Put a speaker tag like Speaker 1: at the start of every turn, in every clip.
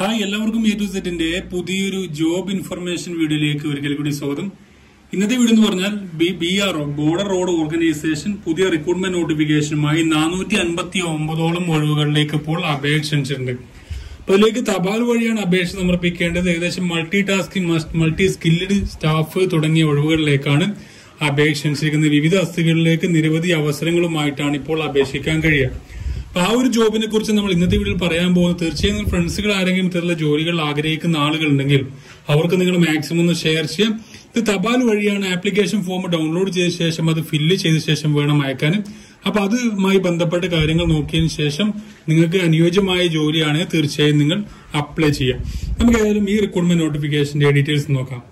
Speaker 1: hi എല്ലാവർക്കും A to സെറ്റിന്റെ പുതിയൊരു ജോബ് ഇൻഫർമേഷൻ വീഡിയോയിലേക്ക് ഒരിക്കൽ കൂടി സ്വാഗതം ഇന്നത്തെ വീഡിയോ എന്ന് പറഞ്ഞാൽ B R O border road organisation പുതിയ റിക്രൂട്ട്മെന്റ് നോട്ടിഫിക്കേഷനുമായി നാനൂറ്റി അൻപത്തി ഒമ്പതോളം ഒഴിവുകളിലേക്ക് ഇപ്പോൾ അപേക്ഷ ക്ഷണിച്ചിട്ടുണ്ട് അപ്പൊ അതിലേക്ക് തപാൽ വഴിയാണ് അപേക്ഷ സമർപ്പിക്കേണ്ടത് ഏകദേശം multi tasking multi skilled staff തുടങ്ങിയ ഒഴിവുകളിലേക്കാണ് അപേക്ഷ ക്ഷണിച്ചിരിക്കുന്നത് വിവിധ തസ്തികകളിലേക്ക് നിരവധി അവസരങ്ങളുമായിട്ടാണ് ഇപ്പോൾ അപേക്ഷിക്കാൻ കഴിയുക അപ്പൊ ആ ഒരു ജോബിനെ കുറിച്ച് നമ്മൾ ഇന്നത്തെ വീഡിയോയിൽ പറയാൻ പോകുന്നത് തീർച്ചയായും ഫ്രണ്ട്സുകൾ ആരെങ്കിലും ഇത്തരത്തിലുള്ള ജോലികൾ ആഗ്രഹിക്കുന്ന ആളുകളുണ്ടെങ്കിൽ അവർക്ക് നിങ്ങൾ മാക്സിമം ഒന്ന് ഷെയർ ചെയ്യാം ഇത് തപാൽ വഴിയാണ് ആപ്ലിക്കേഷൻ ഫോം ഡൗൺലോഡ് ചെയ്ത ശേഷം അത് ഫില്ല് ചെയ്ത ശേഷം വേണം അയക്കാൻ അപ്പൊ അതുമായി ബന്ധപ്പെട്ട കാര്യങ്ങൾ നോക്കിയതിനു ശേഷം നിങ്ങൾക്ക് അനുയോജ്യമായ ജോലിയാണെങ്കിൽ തീർച്ചയായും നിങ്ങൾ അപ്ലൈ ചെയ്യാം നമുക്ക് ഏതായാലും ഈ റിക്രൂട്ട്മെന്റ് നോട്ടിഫിക്കേഷന്റെ ഡീറ്റെയിൽസ് നോക്കാം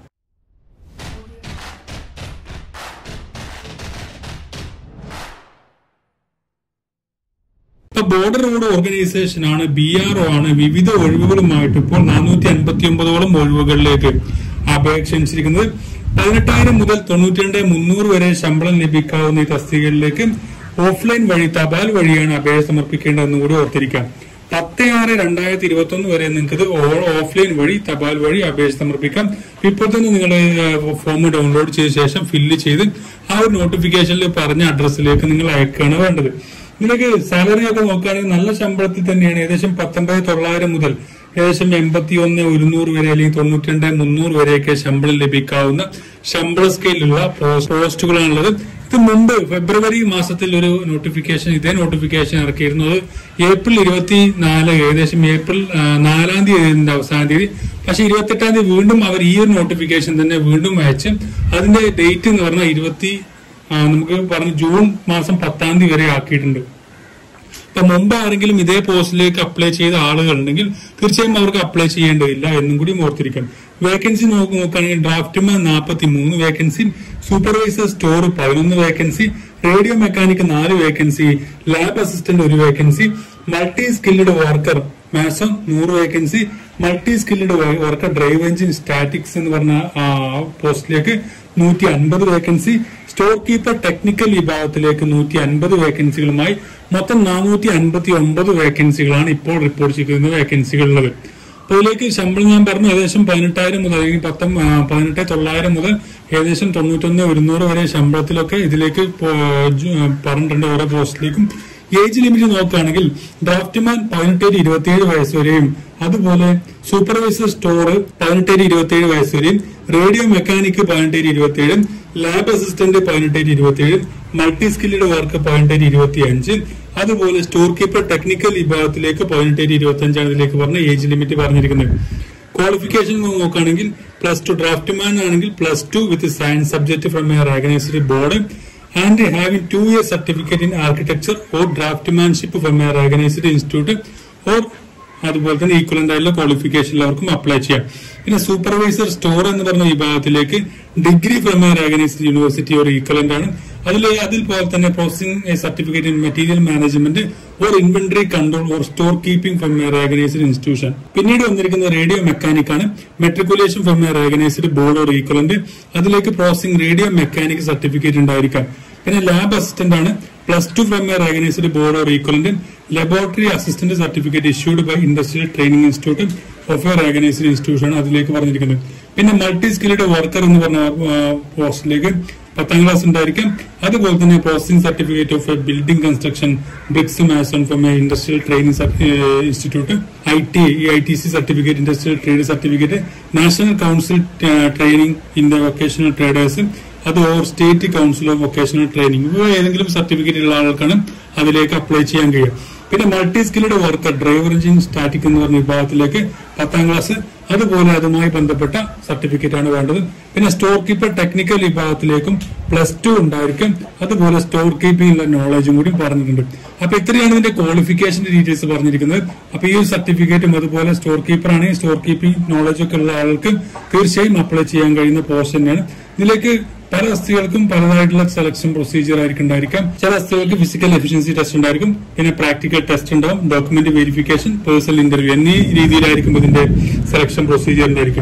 Speaker 1: ഇപ്പൊ ബോർഡർ റോഡ് ഓർഗനൈസേഷൻ ആണ് ബി ആർ ഒ ആണ് വിവിധ ഒഴിവുകളുമായിട്ട് ഇപ്പോൾ നാനൂറ്റി അൻപത്തി ഒമ്പതോളം ഒഴിവുകളിലേക്ക് അപേക്ഷ ക്ഷണിച്ചിരിക്കുന്നത് പതിനെട്ടായിരം മുതൽ തൊണ്ണൂറ്റി രണ്ട് മുന്നൂറ് വരെ ശമ്പളം ലഭിക്കാവുന്ന ഈ തസ്തികകളിലേക്ക് ഓഫ്ലൈൻ വഴി തപാൽ വഴിയാണ് അപേക്ഷ സമർപ്പിക്കേണ്ടതെന്ന് കൂടി ഓർത്തിരിക്കാം പത്ത് ആറ് രണ്ടായിരത്തി ഇരുപത്തി ഒന്ന് വരെ നിങ്ങൾക്ക് ഇത് ഓഫ്ലൈൻ വഴി തപാൽ വഴി അപേക്ഷ സമർപ്പിക്കാം ഇപ്പോൾ തന്നെ നിങ്ങൾ ഫോം ഡൗൺലോഡ് ചെയ്ത ശേഷം ഫില്ല് ചെയ്ത് ആ ഒരു നോട്ടിഫിക്കേഷനിൽ പറഞ്ഞ അഡ്രസ്സിലേക്ക് നിങ്ങൾ അയക്കുകയാണ് വേണ്ടത് നിങ്ങൾക്ക് സാലറി ഒക്കെ നോക്കുകയാണെങ്കിൽ നല്ല ശമ്പളത്തിൽ തന്നെയാണ് ഏകദേശം പത്തൊമ്പത് തൊള്ളായിരം മുതൽ ഏകദേശം എൺപത്തി ഒന്ന് ഒരുന്നൂറ് വരെ അല്ലെങ്കിൽ തൊണ്ണൂറ്റി രണ്ട് മുന്നൂറ് വരെയൊക്കെ ശമ്പളം ലഭിക്കാവുന്ന ശമ്പള സ്കെയിലുള്ള പോസ്റ്റുകളാണുള്ളത് ഇത് മുമ്പ് ഫെബ്രുവരി മാസത്തിൽ ഒരു നോട്ടിഫിക്കേഷൻ ഇതേ നോട്ടിഫിക്കേഷൻ ഇറക്കിയിരുന്നത് ഏപ്രിൽ ഇരുപത്തി നാല് ഏകദേശം ഏപ്രിൽ ആ, നാലാം തീയതി അവസാന തീയതി പക്ഷെ ഇരുപത്തെട്ടാം തീയതി വീണ്ടും അവർ ഈ ഒരു നോട്ടിഫിക്കേഷൻ തന്നെ വീണ്ടും അയച്ച് അതിന്റെ ഡേറ്റ് എന്ന് പറഞ്ഞാൽ ഇരുപത്തി ആ, നമുക്ക് പറഞ്ഞു ജൂൺ മാസം പത്താം തീയതി വരെ ആക്കിയിട്ടുണ്ട് ഇപ്പൊ മുമ്പ് ആരെങ്കിലും ഇതേ പോസ്റ്റിലേക്ക് അപ്ലൈ ചെയ്ത ആളുകളുണ്ടെങ്കിൽ തീർച്ചയായും അവർക്ക് അപ്ലൈ ചെയ്യേണ്ടതില്ല എന്നും കൂടി ഓർത്തിരിക്കണം വേക്കൻസി നോക്കി നോക്കുകയാണെങ്കിൽ ഡ്രാഫ്റ്റ്മാൻ നാൽപ്പത്തി മൂന്ന് വേക്കൻസി സൂപ്പർവൈസർ സ്റ്റോർ പതിനൊന്ന് വേക്കൻസി റേഡിയോ മെക്കാനിക് നാല് വേക്കൻസി ലാബ് അസിസ്റ്റന്റ് ഒരു വേക്കൻസി മൾട്ടി സ്കിൽഡ് വർക്കർ മാസം നൂറ് vacancy multi skilled worker drive engine statics എന്ന് പറഞ്ഞ ആ, പോസ്റ്റിലേക്ക് നൂറ്റി അൻപത് വേക്കൻസി സ്റ്റോർ കീപ്പർ ടെക്നിക്കൽ വിഭാഗത്തിലേക്ക് നൂറ്റി അൻപത് വേക്കൻസികളുമായി മൊത്തം നാനൂറ്റി അൻപത്തി ഒമ്പത് വേക്കൻസികളാണ് ഇപ്പോൾ റിപ്പോർട്ട് ചെയ്തിരുന്ന വേക്കൻസികളുള്ളത് അപ്പൊ ഇതിലേക്ക് ശമ്പളം ഞാൻ പറഞ്ഞു ഏകദേശം പതിനെട്ടായിരം മുതൽ അല്ലെങ്കിൽ പത്തും ആ, പതിനെട്ട് തൊള്ളായിരം മുതൽ ഏകദേശം തൊണ്ണൂറ്റൊന്ന് ഒരുന്നൂറ് വരെ ശമ്പളത്തിലൊക്കെ ഇതിലേക്ക് പോ- ജു- ആ, പറഞ്ഞിട്ടുണ്ട് ഓരോ പോസ്റ്റിലേക്കും ഏജ് ലിമിറ്റ് നോക്കുകയാണെങ്കിൽ ഡ്രാഫ്റ്റ്മാൻ പതിനെട്ടേഴ് ഇരുപത്തിയേഴ് വയസ്സ് വരെയും അതുപോലെ സൂപ്പർവൈസർ സ്റ്റോർ പതിനെട്ടേഴ് ഇരുപത്തിയേഴ് വയസ്സ് വരെയും റേഡിയോ മെക്കാനിക് പതിനെട്ടേഴ് ഇരുപത്തിയേഴ് ലാബ് അസിസ്റ്റന്റ് പതിനെട്ടേഴ് ഇരുപത്തിയേഴ് മൾട്ടി സ്കിൽഡ് വർക്ക് പതിനെട്ടേഴ് ഇരുപത്തി അഞ്ച് അതുപോലെ സ്റ്റോർ കീപ്പർ ടെക്നിക്കൽ വിഭാഗത്തിലേക്ക് പതിനെട്ടേഴ് ഇരുപത്തി അഞ്ചാണ് ഇതിലേക്ക് പറഞ്ഞ ഏജ് ലിമിറ്റ് പറഞ്ഞിരിക്കുന്നത് ക്വാളിഫിക്കേഷൻ നോക്കുകയാണെങ്കിൽ പ്ലസ് ടു ഡ്രാഫ്റ്റ്മാൻ ആണെങ്കിൽ plus two with science subject from a recognised board and having two year certificate in architecture or draftsmanship from a recognised institute or അതുപോലെ തന്നെ ഈക്വലന്റ് ആയിട്ടുള്ള ക്വാളിഫിക്കേഷനിലവർക്കും അപ്ലൈ ചെയ്യാം പിന്നെ supervisor store എന്ന് പറഞ്ഞ വിഭാഗത്തിലേക്ക് degree from a recognised university ഒരു equivalent ആണ് അതിൽ അതിൽ പോലെ തന്നെ processing certificate in material management or inventory control or store keeping from a recognised institution പിന്നീട് വന്നിരിക്കുന്ന റേഡിയോ മെക്കാനിക് ആണ് matriculation from a recognised board or equivalent അതിലേക്ക് പ്രോസസിംഗ് റേഡിയോ മെക്കാനിക് സർട്ടിഫിക്കറ്റ് ഉണ്ടായിരിക്കാം പിന്നെ ലാബ് അസിസ്റ്റന്റ് ആണ് plus two from a recognised board or equivalent laboratory assistant certificate issued by industrial training institute of A recognised institution ആണ് അതിലേക്ക് പറഞ്ഞിരിക്കുന്നത് പിന്നെ multi skilled worker എന്ന് പറഞ്ഞ പോസ്റ്റിലേക്ക് പത്താം ക്ലാസ് ഉണ്ടായിരിക്കും അതുപോലെ തന്നെ processing certificate of building construction bricks mason from a industrial training institute I T I T C certificate industrial trade certificate national council training in the vocational traders അത് or state council of vocational training ഇവ ഏതെങ്കിലും certificate ഉള്ള ആൾക്കാണ് അതിലേക്ക് apply ചെയ്യാൻ കഴിയും പിന്നെ multi skilled worker driver engine static എന്ന് പറഞ്ഞ വിഭാഗത്തിലേക്ക് പത്താം ക്ലാസ് അതുപോലെ അതുമായി ബന്ധപ്പെട്ട സർട്ടിഫിക്കറ്റ് ആണ് വേണ്ടത് പിന്നെ സ്റ്റോർ കീപ്പർ ടെക്നിക്കൽ വിഭാഗത്തിലേക്കും പ്ലസ് ടു ഉണ്ടായിരിക്കും അതുപോലെ സ്റ്റോർ കീപ്പിംഗ് നോളജും കൂടി പറഞ്ഞിട്ടുണ്ട് അപ്പൊ ഇത്രയാണ് ഇതിന്റെ ക്വാളിഫിക്കേഷന്റെ ഡീറ്റെയിൽസ് പറഞ്ഞിരിക്കുന്നത് അപ്പൊ ഈ ഒരു സർട്ടിഫിക്കറ്റും അതുപോലെ സ്റ്റോർ കീപ്പർ ആണെങ്കിൽ സ്റ്റോർ കീപ്പിംഗ് നോളജ് ഒക്കെ ഉള്ള ആൾക്ക് തീർച്ചയായും അപ്ലൈ ചെയ്യാൻ കഴിയുന്ന പോസ്റ്റ് തന്നെയാണ് ഇതിലേക്ക് പല അസ്ഥികൾക്കും പലതായിട്ടുള്ള സെലക്ഷൻ പ്രൊസീജിയർ ആയിരിക്കും ഉണ്ടായിരിക്കാം ചില അസ്ഥികൾക്ക് ഫിസിക്കൽ എഫിഷ്യൻസി ടെസ്റ്റ് ഉണ്ടായിരിക്കും പിന്നെ പ്രാക്ടിക്കൽ ടെസ്റ്റ് ഉണ്ടാവും ഡോക്യുമെന്റ് വെരിഫിക്കേഷൻ പേഴ്സണൽ ഇന്റർവ്യൂ എന്നീ രീതിയിലായിരിക്കും ഇതിന്റെ സെലക്ഷൻ പ്രൊസീജിയർ ഉണ്ടായിരിക്കും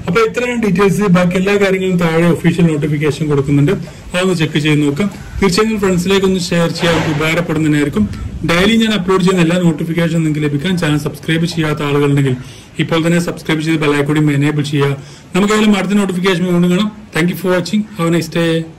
Speaker 1: അപ്പൊ ഇത്രയും ഡീറ്റെയിൽസ് ബാക്കി എല്ലാ കാര്യങ്ങളും താഴെ ഒഫീഷ്യൽ നോട്ടിഫിക്കേഷൻ കൊടുക്കുന്നുണ്ട് അതൊന്ന് ചെക്ക് ചെയ്ത് നോക്കാം തീർച്ചയായും ഫ്രണ്ട്സിലേക്ക് ഒന്ന് ഷെയർ ചെയ്യാൻ അവർക്ക് ഉപകാരപ്പെടുന്നതിനായിരിക്കും ഡെയിലി ഞാൻ അപ്ലോഡ് ചെയ്യുന്ന എല്ലാ നോട്ടിഫിക്കേഷൻ നിങ്ങൾക്ക് ലഭിക്കാൻ ചാനൽ സബ്സ്ക്രൈബ് ചെയ്യാത്ത ആളുകളുണ്ടെങ്കിൽ ഇപ്പോൾ തന്നെ സബ്സ്ക്രൈബ് ചെയ്ത് ബെല്ലൈക്കൂടി എനേബിൾ ചെയ്യുക നമുക്ക് ഏതായാലും അടുത്ത നോട്ടിഫിക്കേഷൻ കൊണ്ട് കാണാം thank you for watching have nice day